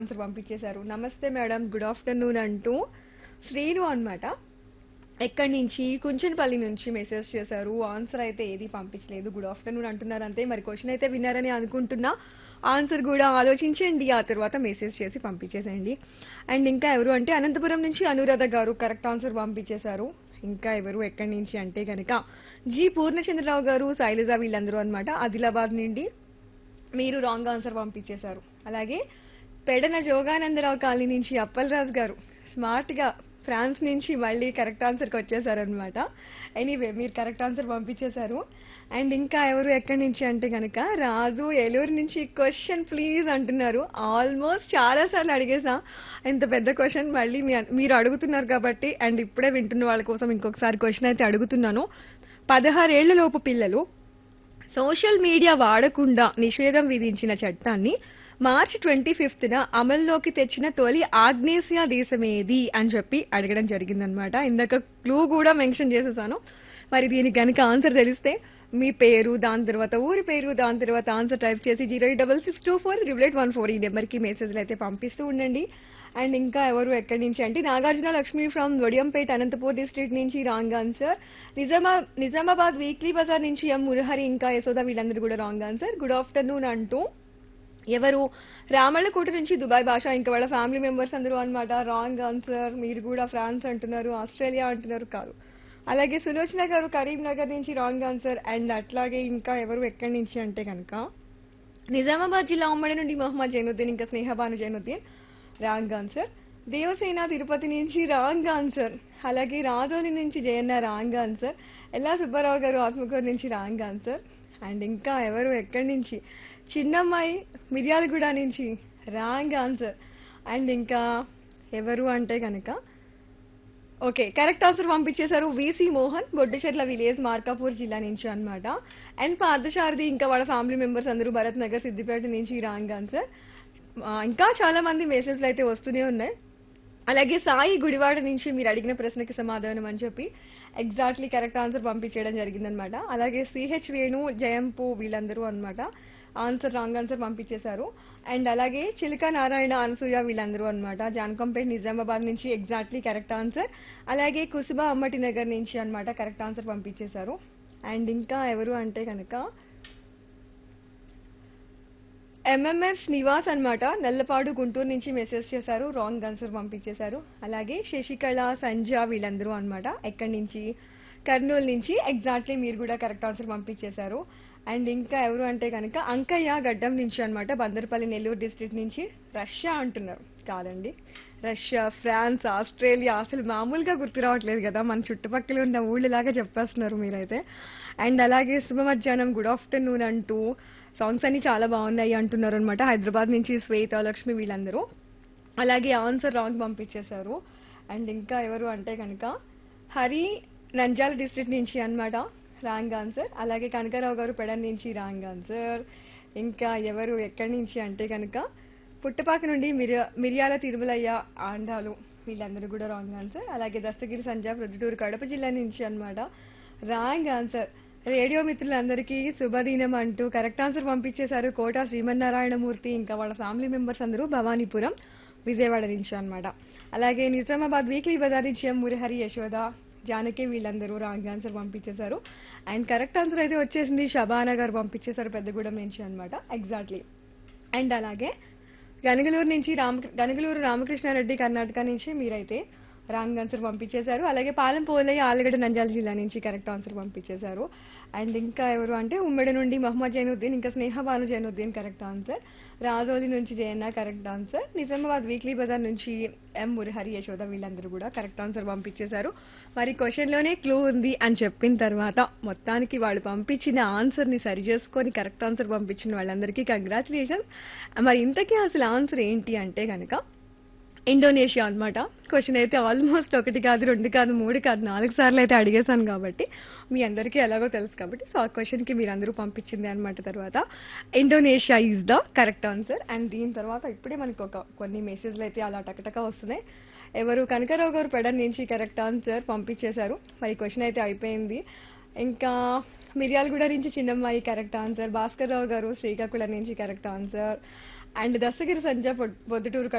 answer పంపించేశారు నమస్తే madam good afternoon అంటూ శ్రీను అన్నమాట ఎక్కడి నుంచి కుంచనపల్లి నుంచి మెసేజ్ చేశారు ఆన్సర్ అయితే ఏది పంపించలేదు గుడ్ ఆఫ్టర్నూన్ అంటున్నారు అంతే మరి క్వశ్చన్ అయితే విన్నారని అనుకుంటున్నా ఆన్సర్ కూడా ఆలోచించండి ఆ తర్వాత మెసేజ్ చేసి పంపించేసేయండి అండ్ ఇంకా ఎవరు అంటే అనంతపురం నుంచి అనురాధ గారు కరెక్ట్ ఆన్సర్ పంపించేశారు ఇంకా ఎవరు ఎక్కడి నుంచి అంటే కనుక జి పూర్ణచంద్రరావు గారు శైలజ వీళ్ళందరూ అన్నమాట ఆదిలాబాద్ నుండి మీరు రాంగ్ ఆన్సర్ పంపించేశారు అలాగే పెడన జోగానందరావు కాలనీ నుంచి అప్పలరాజు గారు స్మార్ట్ గా ఫ్రాన్స్ నుంచి మళ్ళీ కరెక్ట్ ఆన్సర్కి వచ్చేసారనమాట ఎనీవే మీరు కరెక్ట్ ఆన్సర్ పంపించేశారు అండ్ ఇంకా ఎవరు ఎక్కడి నుంచి అంటే కనుక రాజు ఏలూరు నుంచి క్వశ్చన్ ప్లీజ్ అంటున్నారు ఆల్మోస్ట్ చాలా సార్లు అడిగేసా ఇంత పెద్ద క్వశ్చన్ మళ్ళీ మీ- మీరు అడుగుతున్నారు కాబట్టి అండ్ ఇప్పుడే వింటున్న వాళ్ళ కోసం ఇంకొకసారి క్వశ్చన్ అయితే అడుగుతున్నాను పదహారేళ్ల లోపు పిల్లలు సోషల్ మీడియా వాడకుండా నిషేధం విధించిన చట్టాన్ని మార్చి ట్వంటీ ఫిఫ్త్ న అమల్లోకి తెచ్చిన తొలి ఆగ్నేసియా దేశం ఏది అని చెప్పి అడగడం జరిగిందనమాట ఇందాక క్లూ కూడా మెన్షన్ చేసేసాను మరి దీనికి కనుక ఆన్సర్ తెలిస్తే మీ పేరు దాని తర్వాత ఊరి పేరు దాని తర్వాత ఆన్సర్ టైప్ చేసి zero eight double six two four triple one four ఈ నెంబర్కి మెసేజ్లు అయితే పంపిస్తూ ఉండండి అండ్ ఇంకా ఎవరు ఎక్కడి నుంచి అంటే నాగార్జున లక్ష్మి ఫ్రమ్ వడియంపేట అనంతపూర్ డిస్ట్రిక్ట్ నుంచి రాంగ్ ఆన్సర్ నిజామా నిజామాబాద్ వీక్లీ బజార్ నుంచి ఎం మురహరి ఇంకా యశోద వీళ్ళందరూ కూడా రాంగ్ ఆన్సర్ గుడ్ ఆఫ్టర్నూన్ అంటూ ఎవరు రామళ్ళకోట నుంచి దుబాయ్ భాష ఇంకా వాళ్ళ ఫ్యామిలీ మెంబర్స్ అందరూ అన్నమాట రాంగ్ ఆన్సర్ మీరు కూడా ఫ్రాన్స్ అంటున్నారు ఆస్ట్రేలియా అంటున్నారు కాదు అలాగే సులోచన గారు కరీంనగర్ నుంచి రాంగ్ ఆన్సర్ అండ్ అట్లాగే ఇంకా ఎవరు ఎక్కడి నుంచి అంటే కనుక నిజామాబాద్ జిల్లా ఉమ్మడి నుండి మొహమ్మద్ జైనుద్దీన్ ఇంకా స్నేహబాను జైనుద్దీన్ రాంగ్ ఆన్సర్ దేవసేన తిరుపతి నుంచి రాంగ్ ఆన్సర్ అలాగే రాజోలి నుంచి జయన్న రాంగ్ ఆన్సర్ ఎల్లా సుబ్బారావు గారు ఆత్మకూరు నుంచి రాంగ్ ఆన్సర్ అండ్ ఇంకా ఎవరు ఎక్కడి నుంచి చిన్నమ్మాయి మిర్యాలగూడ నుంచి రాంగ్ ఆన్సర్ అండ్ ఇంకా ఎవరు అంటే కనుక ఓకే కరెక్ట్ ఆన్సర్ పంపించేశారు విసి మోహన్ బొడ్డుచెట్ల విలేజ్ మార్కాపూర్ జిల్లా నుంచి అన్నమాట అండ్ పార్థసారథి ఇంకా వాళ్ళ ఫ్యామిలీ మెంబర్స్ అందరూ భరత్ నగర్ సిద్దిపేట నుంచి రాంగ్ ఆన్సర్ ఆ, ఇంకా చాలా మంది మెసేజ్లు అయితే వస్తూనే ఉన్నాయి అలాగే సాయి గుడివాడ నుంచి మీరు అడిగిన ప్రశ్నకి సమాధానం అని చెప్పి ఎగ్జాక్ట్లీ కరెక్ట్ ఆన్సర్ పంపించడం జరిగిందనమాట అలాగే సిహెచ్ వేణు జయంపు వీళ్ళందరూ అన్నమాట ఆన్సర్ రాంగ్ ఆన్సర్ పంపించేశారు అండ్ అలాగే చిలుక నారాయణ అనసూయ వీళ్ళందరూ అన్నమాట జాన్కంపేట్ నిజామాబాద్ నుంచి ఎగ్జాక్ట్లీ కరెక్ట్ ఆన్సర్ అలాగే కుసుబా అమ్మటి నగర్ నుంచి అన్నమాట కరెక్ట్ ఆన్సర్ పంపించేశారు అండ్ ఇంకా ఎవరు అంటే కనుక ఎంఎంఎస్ నివాస్ అన్నమాట నల్లపాడు గుంటూరు నుంచి మెసేజ్ చేశారు రాంగ్ ఆన్సర్ పంపించేశారు అలాగే శశికళ సంజ వీళ్ళందరూ అన్నమాట ఎక్కడి నుంచి కర్నూలు నుంచి ఎగ్జాక్ట్లీ మీరు కూడా కరెక్ట్ ఆన్సర్ పంపించేశారు అండ్ ఇంకా ఎవరు అంటే కనుక అంకయ్య గడ్డం నుంచి అన్నమాట బందర్పల్లి నెల్లూరు డిస్ట్రిక్ట్ నుంచి రష్యా అంటున్నారు కాదండి రష్యా ఫ్రాన్స్ ఆస్ట్రేలియా అసలు మామూలుగా గుర్తు రావట్లేదు కదా మన చుట్టుపక్కల ఉన్న ఊళ్ళలాగా చెప్పేస్తున్నారు మీరైతే అండ్ అలాగే శుభ మధ్యాహ్నం గుడ్ ఆఫ్టర్నూన్ అంటూ సాంగ్స్ అన్ని చాలా బాగున్నాయి అంటున్నారు అనమాట హైదరాబాద్ నుంచి శ్వేత లక్ష్మి వీళ్ళందరూ అలాగే ఆన్సర్ రాంగ్ పంపించేశారు అండ్ ఇంకా ఎవరు అంటే కనుక హరి నంజాల డిస్ట్రిక్ట్ నుంచి అన్నమాట రాంగ్ ఆన్సర్ అలాగే కనకారావు గారు పెడన్ నుంచి రాంగ్ ఆన్సర్ ఇంకా ఎవరు ఎక్కడి నుంచి అంటే కనుక పుట్టపాక నుండి మిర్యా మిర్యాల తిరుమలయ్య ఆండాలు వీళ్ళందరూ కూడా రాంగ్ ఆన్సర్ అలాగే దస్తగిరి సంజా ప్రొద్దుటూరు కడప జిల్లా నుంచి అన్నమాట రాంగ్ ఆన్సర్ రేడియో మిత్రులందరికీ శుభదినం అంటూ కరెక్ట్ ఆన్సర్ పంపించేశారు కోట శ్రీమన్నారాయణమూర్తి ఇంకా వాళ్ళ ఫ్యామిలీ మెంబర్స్ అందరూ భవానీపురం విజయవాడ నుంచి అన్నమాట అలాగే నిజామాబాద్ వీక్లీ బజార్ నుంచి ఎం మురహరి యశోద జానకి వీళ్ళందరూ రాంగ్ ఆన్సర్ పంపించేశారు అండ్ కరెక్ట్ ఆన్సర్ అయితే వచ్చేసింది షబానా గారు పంపించేశారు పెద్దగూడెం నుంచి అన్నమాట ఎగ్జాక్ట్లీ అండ్ అలాగే గనగలూరు నుంచి రామ గనగలూరు రామకృష్ణారెడ్డి కర్ణాటక నుంచి మీరైతే రాంగ్ ఆన్సర్ పంపించేశారు అలాగే పాలెం పోలయ్య ఆలగడ్డ నంజాల జిల్లా నుంచి కరెక్ట్ ఆన్సర్ పంపించేశారు అండ్ ఇంకా ఎవరు అంటే ఉమ్మడి నుండి మహమ్మద్ జైనుద్దీన్ ఇంకా స్నేహబాను జైనుద్దీన్ కరెక్ట్ ఆన్సర్ రాజోలి నుంచి Jayanna correct answer Nizamabad weekly bazaar నుంచి ఎం మురహరి యశోద వీళ్ళందరూ కూడా కరెక్ట్ ఆన్సర్ పంపించేశారు మరి క్వశ్చన్ లోనే క్లూ ఉంది అని చెప్పిన తర్వాత మొత్తానికి వాళ్ళు పంపించిన ఆన్సర్ ని సరి చేసుకొని కరెక్ట్ ఆన్సర్ పంపించిన వాళ్ళందరికీ కంగ్రాచులేషన్స్ మరి ఇంతకీ అసలు ఆన్సర్ ఏంటి అంటే కనుక ఇండోనేషియా అన్నమాట క్వశ్చన్ అయితే ఆల్మోస్ట్ ఒకటి కాదు రెండు కాదు మూడు కాదు నాలుగు సార్లు అయితే అడిగేశాను కాబట్టి మీ అందరికీ ఎలాగో తెలుసు కాబట్టి సో ఆ క్వశ్చన్ కి మీరందరూ పంపించింది అనమాట తర్వాత Indonesia is the correct answer and దీని తర్వాత ఇప్పుడే మనకు ఒక కొన్ని మెసేజ్లు అయితే అలా టకటక వస్తున్నాయి ఎవరు కనకరావు గారు పెడన్ నుంచి కరెక్ట్ ఆన్సర్ పంపించేశారు మరి క్వశ్చన్ అయితే అయిపోయింది ఇంకా మిర్యాలగూడ నుంచి చిన్నమ్మాయి కరెక్ట్ ఆన్సర్ భాస్కర్ రావు గారు శ్రీకాకుళం నుంచి కరెక్ట్ ఆన్సర్ అండ్ దస్తగిరి సంజ పొద్దుటూరు